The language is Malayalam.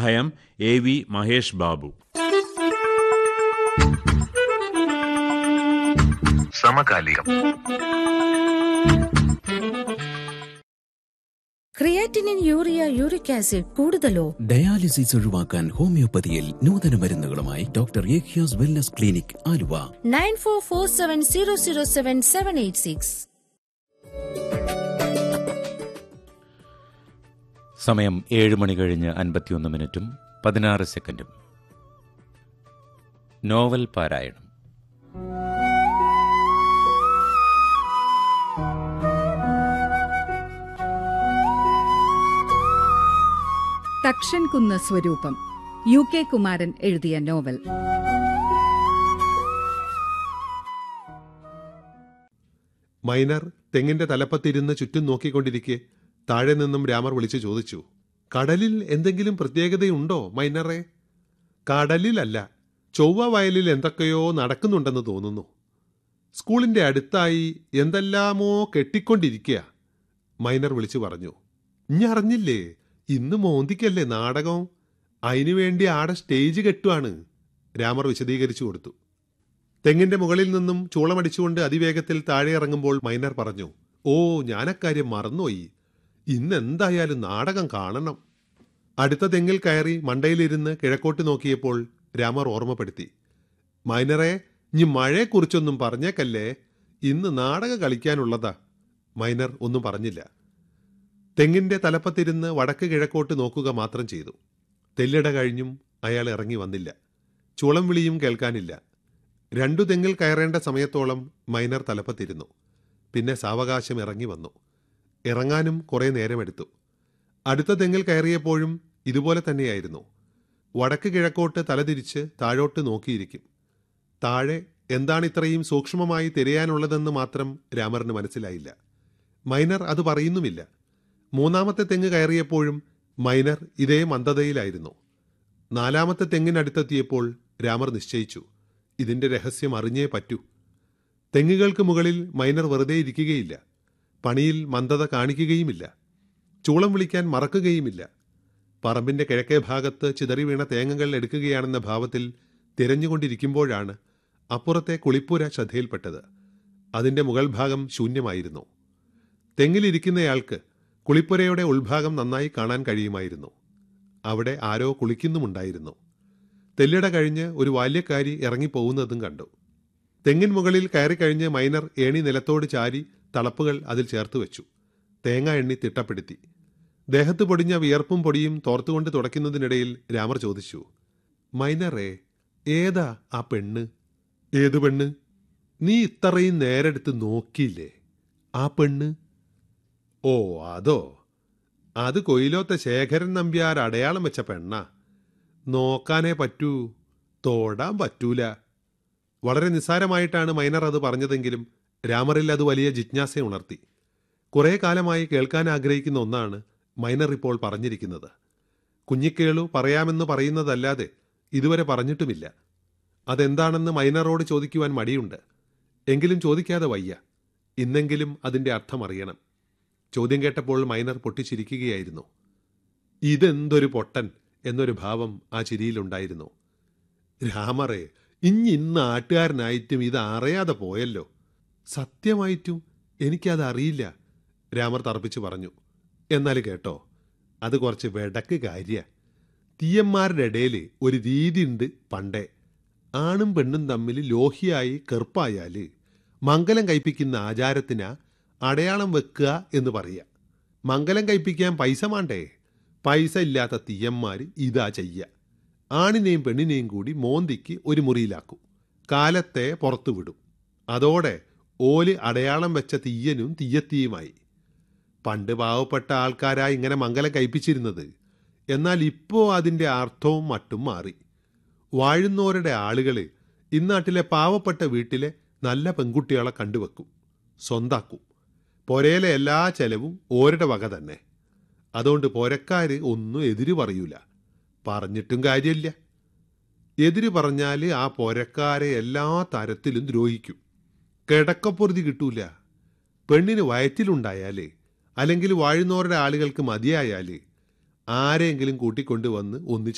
സഹായം എ വി മഹേഷ് ബാബു സമകാലികം ക്രിയാറ്റിനിൻ യൂറിയ യൂറിക് ആസിഡ് കൂടുതലോ ഡയാലിസിസ് ഒഴിവാക്കാൻ ഹോമിയോപ്പതിയിൽ നൂതന മരുന്നുകളുമായി ഡോക്ടർ ഏഖ്യാസ് wellness clinic Aluva nine four four seven zero zero seven seven eight six സമയം ഏഴ് മണി കഴിഞ്ഞ് അൻപത്തിയൊന്ന് മിനിറ്റും പതിനാറ് സെക്കൻഡും നോവൽ പാരായണം തക്ഷൻ കുന്ന് സ്വരൂപം യു കെ കുമാരൻ എഴുതിയ നോവൽ മൈനർ തെങ്ങിന്റെ തലപ്പത്തിരുന്ന് ചുറ്റും നോക്കിക്കൊണ്ടിരിക്കെ താഴെ നിന്നും രാമർ വിളിച്ചു ചോദിച്ചു കടലിൽ എന്തെങ്കിലും പ്രത്യേകതയുണ്ടോ മൈനറെ കടലിലല്ല ചൊവ്വ വയലിൽ എന്തൊക്കെയോ നടക്കുന്നുണ്ടെന്ന് തോന്നുന്നു സ്കൂളിന്റെ അടുത്തായി എന്തെല്ലാമോ കെട്ടിക്കൊണ്ടിരിക്കുക മൈനർ വിളിച്ചു പറഞ്ഞു ഇഞ്ഞറിഞ്ഞില്ലേ ഇന്ന് മോന്തിക്കല്ലേ നാടകം അതിനുവേണ്ടി ആടെ സ്റ്റേജ് കെട്ടുവാണ് രാമർ വിശദീകരിച്ചു കൊടുത്തു തെങ്ങിന്റെ മുകളിൽ നിന്നും ചൂളമടിച്ചുകൊണ്ട് അതിവേഗത്തിൽ താഴെ ഇറങ്ങുമ്പോൾ മൈനർ പറഞ്ഞു ഓ ഞാനക്കാര്യം മറന്നുപോയി ഇന്ന് എന്തായാലും നാടകം കാണണം അടുത്ത തെങ്ങിൽ കയറി മണ്ടയിലിരുന്ന് കിഴക്കോട്ട് നോക്കിയപ്പോൾ രാമർ ഓർമ്മപ്പെടുത്തി മൈനറെ ഇനി മഴയെക്കുറിച്ചൊന്നും പറഞ്ഞേക്കല്ലേ ഇന്ന് നാടകം കളിക്കാനുള്ളതാ മൈനർ ഒന്നും പറഞ്ഞില്ല തെങ്ങിന്റെ തലപ്പത്തിരുന്ന് വടക്ക് കിഴക്കോട്ട് നോക്കുക മാത്രം ചെയ്തു തെല്ലിട കഴിഞ്ഞും അയാൾ ഇറങ്ങി വന്നില്ല ചുളം വിളിയും കേൾക്കാനില്ല രണ്ടു തെങ്ങിൽ കയറേണ്ട സമയത്തോളം മൈനർ തലപ്പത്തിരുന്നു പിന്നെ സാവകാശം ഇറങ്ങി വന്നു ഇറങ്ങാനും കുറേ നേരമെടുത്തു അടുത്ത തെങ്ങിൽ കയറിയപ്പോഴും ഇതുപോലെ തന്നെയായിരുന്നു വടക്ക് കിഴക്കോട്ട് തലതിരിച്ച് താഴോട്ട് നോക്കിയിരിക്കും താഴെ എന്താണ് ഇത്രയും സൂക്ഷ്മമായി തിരയാനുള്ളതെന്ന് മാത്രം രാമറിന് മനസ്സിലായില്ല മൈനർ അത് പറയുന്നുമില്ല മൂന്നാമത്തെ തെങ്ങ് കയറിയപ്പോഴും മൈനർ ഇതേ മന്ദതയിലായിരുന്നു നാലാമത്തെ തെങ്ങിനടുത്തെത്തിയപ്പോൾ രാമർ നിശ്ചയിച്ചു ഇതിന്റെ രഹസ്യം അറിഞ്ഞേ പറ്റൂ തെങ്ങുകൾക്ക് മുകളിൽ മൈനർ വെറുതെ ഇരിക്കുകയില്ല പണിയിൽ മന്ദത കാണിക്കുകയുമില്ല ചൂളം വിളിക്കാൻ മറക്കുകയുമില്ല പറമ്പിന്റെ കിഴക്കേ ഭാഗത്ത് ചിതറി വീണ തേങ്ങകൾ എടുക്കുകയാണെന്ന ഭാവത്തിൽ തിരഞ്ഞുകൊണ്ടിരിക്കുമ്പോഴാണ് അപ്പുറത്തെ കുളിപ്പുര ശ്രദ്ധയിൽപ്പെട്ടത് അതിന്റെ മുകൾ ഭാഗം ശൂന്യമായിരുന്നു തെങ്ങിലിരിക്കുന്നയാൾക്ക് കുളിപ്പുരയുടെ ഉൾഭാഗം നന്നായി കാണാൻ കഴിയുമായിരുന്നു അവിടെ ആരോ കുളിക്കുന്നുമുണ്ടായിരുന്നു തെല്ലിട കഴിഞ്ഞ് ഒരു ബാല്യക്കാരി ഇറങ്ങിപ്പോകുന്നതും കണ്ടു തെങ്ങിൻ മുകളിൽ കയറിക്കഴിഞ്ഞ് മൈനർ ഏണി നിലത്തോട് ചാരി തളപ്പുകൾ അതിൽ ചേർത്ത് വെച്ചു തേങ്ങ എണ്ണി തിട്ടപ്പെടുത്തി ദേഹത്ത് പൊടിഞ്ഞ വിയർപ്പും പൊടിയും തോർത്തുകൊണ്ട് തുടയ്ക്കുന്നതിനിടയിൽ രാമർ ചോദിച്ചു മൈനറേ ഏതാ ആ പെണ്ണ് ഏതു പെണ്ണ് നീ ഇത്രയും നേരെടുത്ത് നോക്കിയില്ലേ ആ പെണ്ണ് ഓ അതോ അത് കൊയിലോത്തെ ശേഖരൻ നമ്പ്യാർ അടയാളം വെച്ച പെണ്ണാ നോക്കാനേ പറ്റൂ തോടാൻ പറ്റൂല വളരെ നിസ്സാരമായിട്ടാണ് മൈനർ അത് പറഞ്ഞതെങ്കിലും രാമറിൽ അത് വലിയ ജിജ്ഞാസ ഉണർത്തി കുറേ കാലമായി കേൾക്കാൻ ആഗ്രഹിക്കുന്ന ഒന്നാണ് മൈനർ ഇപ്പോൾ പറഞ്ഞിരിക്കുന്നത് കുഞ്ഞിക്കേളു പറയാമെന്ന് പറയുന്നതല്ലാതെ ഇതുവരെ പറഞ്ഞിട്ടുമില്ല അതെന്താണെന്ന് മൈനറോട് ചോദിക്കുവാൻ മടിയുണ്ട് എങ്കിലും ചോദിക്കാതെ വയ്യ ഇന്നെങ്കിലും അതിന്റെ അർത്ഥം അറിയണം ചോദ്യം കേട്ടപ്പോൾ മൈനർ പൊട്ടിച്ചിരിക്കുകയായിരുന്നു ഇതെന്തൊരു പൊട്ടൻ എന്നൊരു ഭാവം ആ ചിരിയിലുണ്ടായിരുന്നു രാമറേ ഇഞ്ഞി ഇന്ന് നാട്ടുകാരനായിട്ടും ഇത് അറിയാതെ പോയല്ലോ സത്യമായിട്ടും എനിക്കത് അറിയില്ല രാമർ തറപ്പിച്ചു പറഞ്ഞു എന്നാൽ കേട്ടോ അത് കുറച്ച് വെടക്ക് കാര്യ തീയന്മാരുടെ ഇടയിൽ ഒരു രീതിയുണ്ട് പണ്ടേ ആണും പെണ്ണും തമ്മിൽ ലോഹിയായി കെറുപ്പായാല് മംഗലം കയ്പിക്കുന്ന ആചാരത്തിനാ അടയാളം വെക്കുക എന്ന് പറയുക മംഗലം കയ്പിക്കാൻ പൈസ മാണ്ടേ പൈസ ഇല്ലാത്ത തീയന്മാർ ഇതാ ചെയ്യ ആണിനെയും പെണ്ണിനെയും കൂടി മോന്തിക്ക് ഒരു മുറിയിലാക്കും കാലത്തെ പുറത്തു വിടും അതോടെ ഓല് അടയാളം വെച്ച തീയനും തീയത്തിയുമായി പണ്ട് പാവപ്പെട്ട ആൾക്കാരാ ഇങ്ങനെ മംഗലം കയ്പിച്ചിരുന്നത് എന്നാൽ ഇപ്പോൾ അതിൻ്റെ അർത്ഥവും മട്ടും മാറി വാഴുന്നവരുടെ ആളുകൾ ഇന്നാട്ടിലെ പാവപ്പെട്ട വീട്ടിലെ നല്ല പെൺകുട്ടികളെ കണ്ടുവെക്കും സ്വന്താക്കും പൊരയിലെ എല്ലാ ചെലവും ഓരുടെ വക തന്നെ അതുകൊണ്ട് പോരക്കാര് ഒന്നും എതിര് പറയൂല പറഞ്ഞിട്ടും കാര്യമില്ല എതിര് പറഞ്ഞാൽ ആ പോരക്കാരെ എല്ലാ തരത്തിലും ദ്രോഹിക്കും കിടക്കപ്പൊറുതി കിട്ടൂല പെണ്ണിന് വയറ്റിലുണ്ടായാല് അല്ലെങ്കിൽ വാഴുന്നവരുടെ ആളുകൾക്ക് മതിയായാല് ആരെങ്കിലും കൂട്ടിക്കൊണ്ടുവന്ന് ഒന്നിച്ച്